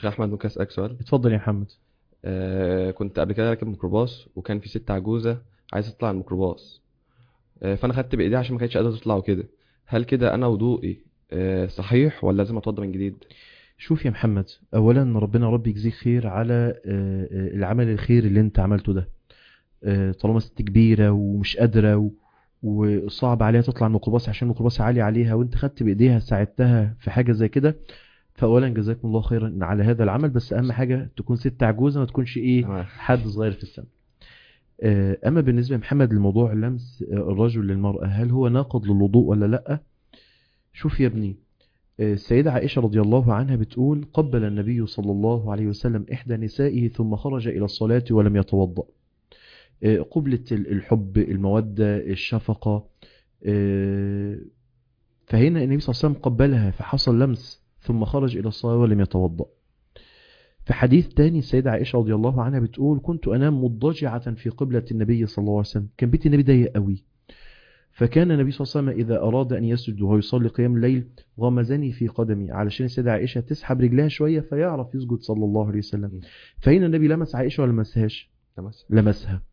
شيخ احمد ممكن اسالك سؤال اتفضل يا محمد آه كنت قبل كده راكب ميكروباص وكان في ست عجوزه عايزه تطلع الميكروباص آه فانا خدت بايديها عشان ما كانتش قادره تطلع وكده هل كده انا وضوئي آه صحيح ولا لازم اتوضى من جديد شوف يا محمد اولا ربنا رب يجزيك خير على آه، آه، العمل الخير اللي انت عملته ده آه، طالما ست كبيره ومش قادره و- وصعب عليها تطلع من الميكروباص عشان الميكروباص عالي عليها وانت خدت بايديها ساعدتها في حاجه زي كده فاولا جزاكم الله خيرا على هذا العمل بس اهم حاجه تكون ست عجوزه ما تكونش ايه تمام حد صغير في السن آه، اما بالنسبه لمحمد لموضوع لمس آه، الرجل للمراه هل هو ناقض للوضوء ولا لا شوف يا ابني آه، السيدة عائشة رضي الله عنها بتقول قبل النبي صلى الله عليه وسلم إحدى نسائه ثم خرج إلى الصلاة ولم يتوضأ آه، قبلة ال- الحب المودة الشفقة آه، فهنا النبي صلى الله عليه وسلم قبلها فحصل لمس ثم خرج إلى الصلاة ولم يتوضأ في حديث تاني السيدة عائشة رضي الله عنها بتقول كنت أنام مضجعة في قبلة النبي صلى الله عليه وسلم كان بيت النبي ضيق قوي فكان النبي صلى الله عليه وسلم إذا أراد أن يسجد وهو يصلي قيام الليل غمزني في قدمي علشان السيدة عائشة تسحب رجلها شوية فيعرف يسجد صلى الله عليه وسلم فهنا النبي لمس عائشة ولا لمسهاش تمام لمسها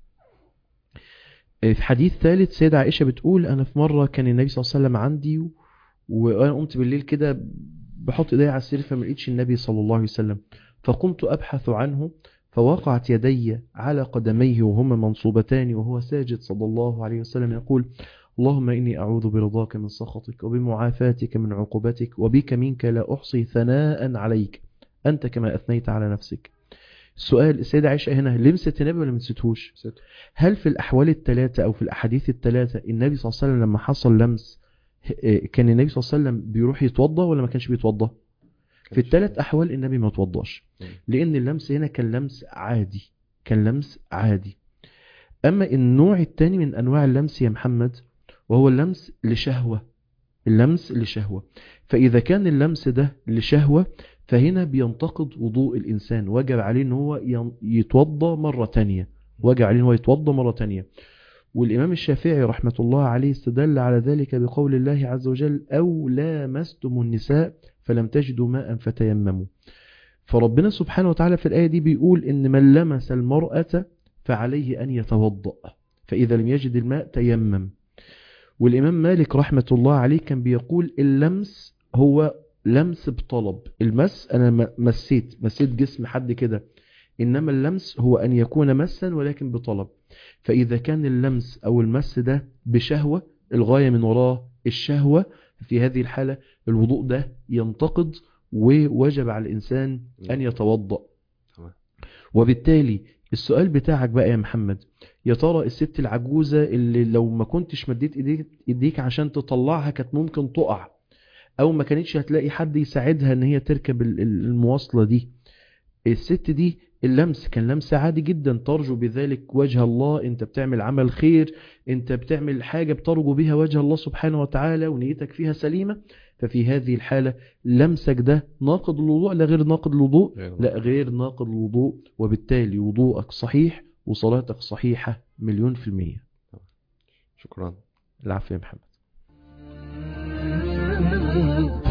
في حديث ثالث سيدة عائشة بتقول أنا في مرة كان النبي صلى الله عليه وسلم عندي و- وأنا قمت بالليل كده بحط إيدي على السرير فما لقيتش النبي صلى الله عليه وسلم فقمت أبحث عنه فوقعت يدي على قدميه وهما منصوبتان وهو ساجد صلى الله عليه وسلم يقول اللهم إني أعوذ برضاك من سخطك وبمعافاتك من عقوبتك وبك منك لا أحصي ثناء عليك أنت كما أثنيت على نفسك السؤال السيدة عائشة هنا لمست النبي ولا لمستهوش ست. هل في الأحوال الثلاثة أو في الأحاديث الثلاثة النبي صلى الله عليه وسلم لما حصل لمس ه- كان النبي صلى الله عليه وسلم بيروح يتوضى ولا ما كانش بيتوضى في الثلاث أحوال النبي ما توضاش مم. لأن اللمس هنا كان لمس عادي كان لمس عادي أما النوع الثاني من أنواع اللمس يا محمد وهو اللمس لشهوة اللمس لشهوة فإذا كان اللمس ده لشهوة فهنا بينتقد وضوء الإنسان وجب عليه أن هو ين- يتوضى مرة تانية وجب عليه أن هو يتوضى مرة تانية والإمام الشافعي رحمة الله عليه استدل على ذلك بقول الله عز وجل أو لامستم النساء فلم تجدوا ماء فتيمموا فربنا سبحانه وتعالى في الآية دي بيقول إن من لمس المرأة فعليه أن يتوضأ فإذا لم يجد الماء تيمم والإمام مالك رحمة الله عليه كان بيقول اللمس هو لمس بطلب المس أنا م- مسيت مسيت جسم حد كده إنما اللمس هو أن يكون مسا ولكن بطلب فإذا كان اللمس أو المس ده بشهوة الغاية من وراه الشهوة في هذه الحالة الوضوء ده ينتقد ووجب على الإنسان أن يتوضأ تمام. وبالتالي السؤال بتاعك بقى يا محمد يا ترى الست العجوزة اللي لو ما كنتش مديت ايديك, ايديك عشان تطلعها كانت ممكن تقع او ما كانتش هتلاقي حد يساعدها ان هي تركب ال- ال- المواصلة دي الست دي اللمس كان لمس عادي جدا ترجو بذلك وجه الله انت بتعمل عمل خير انت بتعمل حاجة بترجو بها وجه الله سبحانه وتعالى ونيتك فيها سليمة ففي هذه الحالة لمسك ده ناقض الوضوء لا غير ناقض الوضوء غير لا غير ناقض الوضوء وبالتالي وضوءك صحيح وصلاتك صحيحة مليون في المية شكرا العفو يا محمد Thank you.